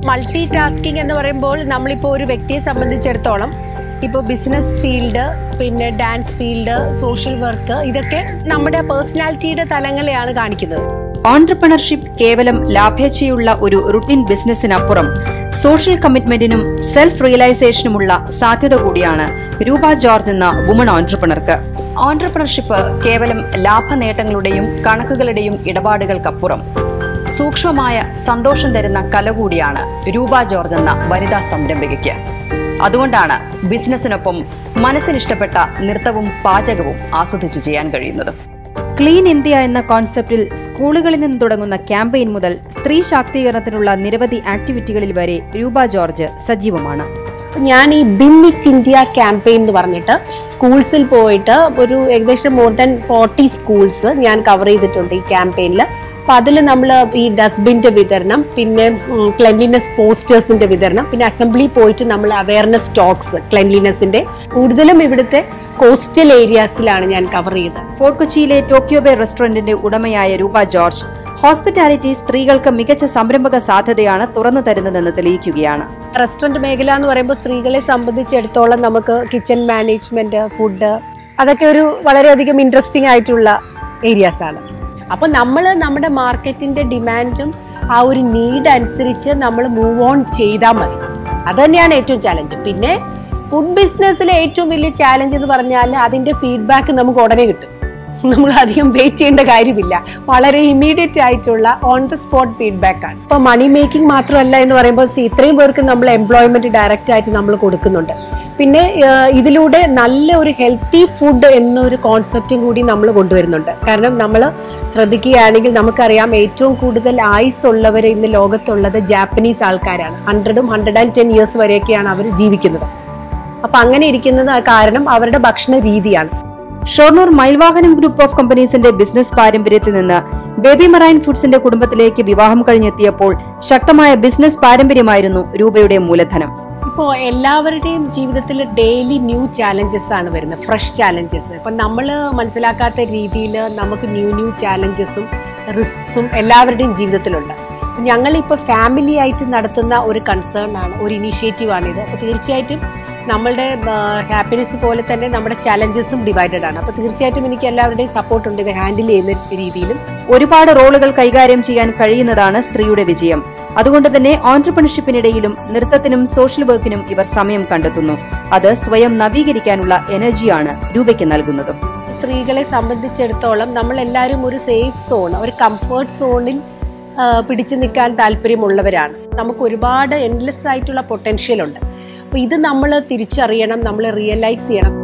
multi tasking എന്ന് പറയുമ്പോൾ നമ്മളിപ്പോൾ ഒരു വ്യക്തിയെ സംബന്ധിച്ചിടത്തോളം ഇപ്പോൾ ബിസിനസ് ഫീൽഡ് പിന്നെ ഡാൻസ് ഫീൽഡ് സോഷ്യൽ വർക്ക് ഇതൊക്കെ നമ്മുടെ പേഴ്സണാലിറ്റിയുടെ തലങ്ങളെയാണ് കാണിക്കുന്നത് ഓൺട്രപ്രണർഷിപ്പ് കേവലം ലാഭേച്ഛയുള്ള ഒരു റുട്ടീൻ ബിസിനസ്സിനപ്പുറം സോഷ്യൽ കമ്മിറ്റ്മെന്റിനും സെൽഫ് റിയലൈസേഷനുമുള്ള സാധ്യത കൂടിയാണ് രൂപ ജോർജ് എന്ന വുമൺ ഓൺട്രപ്രണർക്ക് ഓൺട്രപ്രണർഷിപ്പ് കേവലം ലാഭനേട്ടങ്ങളുടെയും കണക്കുകളുടെയും ഇടപാടുകൾക്കപ്പുറം സൂക്ഷ്മമായ സന്തോഷം തരുന്ന കല കൂടിയാണ് രൂപ ജോർജ് എന്ന വനിതാ സംരംഭകയ്ക്ക് അതുകൊണ്ടാണ് ബിസിനസ്സിനൊപ്പം മനസ്സിനിഷ്ടപ്പെട്ട നൃത്തവും പാചകവും ആസ്വദിച്ച് ചെയ്യാൻ കഴിയുന്നത് ക്ലീൻ ഇന്ത്യ എന്ന കോൺസെപ്റ്റിൽ സ്കൂളുകളിൽ നിന്ന് തുടങ്ങുന്ന ക്യാമ്പയിൻ മുതൽ സ്ത്രീ ശാക്തീകരണത്തിനുള്ള നിരവധി ആക്ടിവിറ്റികളിൽ വരെ രൂപ ജോർജ് സജീവമാണ് ഞാൻ ഈ ബിൻ ഇറ്റ് ഇന്ത്യ ക്യാമ്പയിൻ എന്ന് പറഞ്ഞിട്ട് സ്കൂൾസിൽ പോയിട്ട് ഒരു ഏകദേശം മോർ ദാൻ ഫോർട്ടി സ്കൂൾസ് ഞാൻ കവർ ചെയ്തിട്ടുണ്ട് ഈ ക്യാമ്പയിനിൽ അപ്പൊ അതിൽ നമ്മൾ ഈ ഡസ്റ്റ്ബിന്റെ വിതരണം പിന്നെ ക്ലെൻലിനെസ് പോസ്റ്റേഴ്സിന്റെ വിതരണം പിന്നെ അസംബ്ലി പോയിട്ട് നമ്മൾ അവയർനെസ് ടോക്സ് ക്ലെൻലിനെസിന്റെ കൂടുതലും ഇവിടുത്തെ കോസ്റ്റൽ ഏരിയാസിലാണ് ഞാൻ കവർ ചെയ്തത് ഫോർട്ട് കൊച്ചിയിലെ ടോക്കിയോ ബേ റെസ്റ്റോറന്റിന്റെ ഉടമയായ രൂപ ജോർജ് ഹോസ്പിറ്റാലിറ്റി സ്ത്രീകൾക്ക് മികച്ച സംരംഭക സാധ്യതയാണ് തുറന്നു തരുന്നതെന്ന് തെളിയിക്കുകയാണ് റെസ്റ്റോറന്റ് മേഖല എന്ന് പറയുമ്പോൾ സ്ത്രീകളെ സംബന്ധിച്ചിടത്തോളം നമുക്ക് കിച്ചൺ മാനേജ്മെന്റ് ഫുഡ് അതൊക്കെ ഒരു വളരെയധികം ഇൻട്രസ്റ്റിംഗ് ആയിട്ടുള്ള ഏരിയാസ് ആണ് അപ്പൊ നമ്മൾ നമ്മുടെ മാർക്കറ്റിന്റെ ഡിമാൻഡും ആ ഒരു നീഡ് അനുസരിച്ച് നമ്മൾ മൂവ് ഓൺ ചെയ്താൽ മതി അത് തന്നെയാണ് ഏറ്റവും ചാലഞ്ച് പിന്നെ ഫുഡ് ബിസിനസ്സിലെ ഏറ്റവും വലിയ ചാലഞ്ച് എന്ന് പറഞ്ഞാൽ അതിന്റെ ഫീഡ്ബാക്ക് നമുക്ക് ഉടനെ കിട്ടും നമ്മൾ അധികം വെയിറ്റ് ചെയ്യേണ്ട കാര്യമില്ല വളരെ ഇമ്മീഡിയറ്റ് ആയിട്ടുള്ള ഓൺ ദ സ്പോട്ട് ഫീഡ്ബാക്ക് ആണ് ഇപ്പൊ മണി മേക്കിംഗ് മാത്രമല്ല എന്ന് പറയുമ്പോൾ see, ഇത്രയും പേർക്ക് നമ്മൾ എംപ്ലോയ്മെന്റ് ഡയറക്റ്റ് ആയിട്ട് നമ്മൾ കൊടുക്കുന്നുണ്ട് പിന്നെ ഏഹ്, ഇതിലൂടെ നല്ല ഒരു ഹെൽത്തി ഫുഡ് എന്നൊരു കോൺസെപ്റ്റും കൂടി നമ്മൾ കൊണ്ടുവരുന്നുണ്ട് കാരണം നമ്മൾ ശ്രദ്ധിക്കുകയാണെങ്കിൽ നമുക്കറിയാം ഏറ്റവും കൂടുതൽ ആയുസ് ഉള്ളവർ ഇന്ന് ലോകത്തുള്ളത് ജാപ്പനീസ് ആൾക്കാരാണ് ഹൺഡ്രഡും ഹൺഡ്രഡ് ആൻഡ് ടെൻ ഇയേഴ്സ് വരെയൊക്കെയാണ് അവർ ജീവിക്കുന്നത് അപ്പൊ അങ്ങനെ ഇരിക്കുന്നത് കാരണം അവരുടെ ഭക്ഷണ രീതിയാണ് ഷൊർണൂർ മയിൽവാഹനം ഗ്രൂപ്പ് ഓഫ് കമ്പനീസിന്റെ ബിസിനസ് പാരമ്പര്യത്തിൽ നിന്ന് ബേബി മറൈൻ ഫുഡ്സിന്റെ കുടുംബത്തിലേക്ക് വിവാഹം കഴിഞ്ഞെത്തിയപ്പോൾ ശക്തമായ ബിസിനസ് പാരമ്പര്യമായിരുന്നു രൂപയുടെ മൂലധനം ഇപ്പോൾ എല്ലാവരുടെയും ജീവിതത്തിൽ ഡെയിലി ന്യൂ ചാലഞ്ചസ് ആണ് വരുന്നത് ഫ്രഷ് ചാലഞ്ചസ് ഇപ്പം നമ്മൾ മനസ്സിലാക്കാത്ത രീതിയിൽ നമുക്ക് ന്യൂ ന്യൂ ചാലഞ്ചസും റിസ്ക്സും എല്ലാവരുടെയും ജീവിതത്തിലുണ്ട് ഞങ്ങളിപ്പോൾ ഫാമിലി ആയിട്ട് നടത്തുന്ന ഒരു കൺസേൺ ആണ് ഒരു ഇനീഷ്യേറ്റീവ് ആണിത് അപ്പോൾ തീർച്ചയായിട്ടും നമ്മളുടെ ഹാപ്പിനെസ് പോലെ തന്നെ നമ്മുടെ ചാലഞ്ചസും ഡിവൈഡഡ് ആണ് അപ്പോൾ തീർച്ചയായിട്ടും എനിക്ക് എല്ലാവരുടെയും സപ്പോർട്ട് ഉണ്ട് ഇത് ഹാൻഡിൽ ചെയ്യുന്ന രീതിയിലും ഒരുപാട് റോളുകൾ കൈകാര്യം ചെയ്യാൻ കഴിയുന്നതാണ് സ്ത്രീയുടെ വിജയം അതുകൊണ്ട് തന്നെ ഓൺട്രപ്രണർഷിപ്പിനിടയിലും നൃത്തത്തിനും സോഷ്യൽ വർക്കിനും ഇവർ സമയം കണ്ടെത്തുന്നു അത് സ്വയം നവീകരിക്കാനുള്ള എനർജിയാണ് രൂപയ്ക്ക് നൽകുന്നത് സ്ത്രീകളെ സംബന്ധിച്ചിടത്തോളം നമ്മൾ എല്ലാവരും ഒരു സേഫ് സോൺ ഒരു കംഫർട്ട് സോണിൽ ആ, പിടിച്ചു നിൽക്കാൻ താല്പര്യമുള്ളവരാണ് നമുക്ക് ഒരുപാട് എൻലെസ് ആയിട്ടുള്ള പൊട്ടൻഷ്യൽ ഉണ്ട് അപ്പോൾ ഇത് നമ്മൾ തിരിച്ചറിയണം നമ്മൾ റിയലൈസ് ചെയ്യണം